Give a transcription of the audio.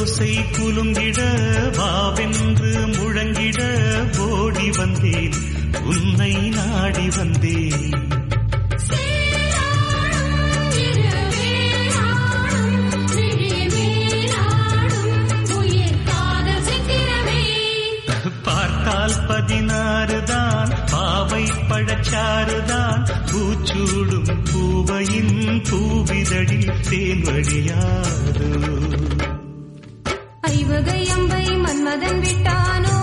ஓசை குலுங்கிட வாவென்று முழங்கிட ஓடி வந்தேன் உன்னை நாடி வந்தேன் சேராடும் இரவேராடும் விழிமேலாடும் உயிர் காதல் சித்திரமே பார்த்தால் பதினாறு தான் பாவை பழச்சாறுதான் பூச்சூடும் பூவையின் பூவிதழில் தேன் வழியாதோ ஐவகை அம்பை மன்மதன் விட்டானோ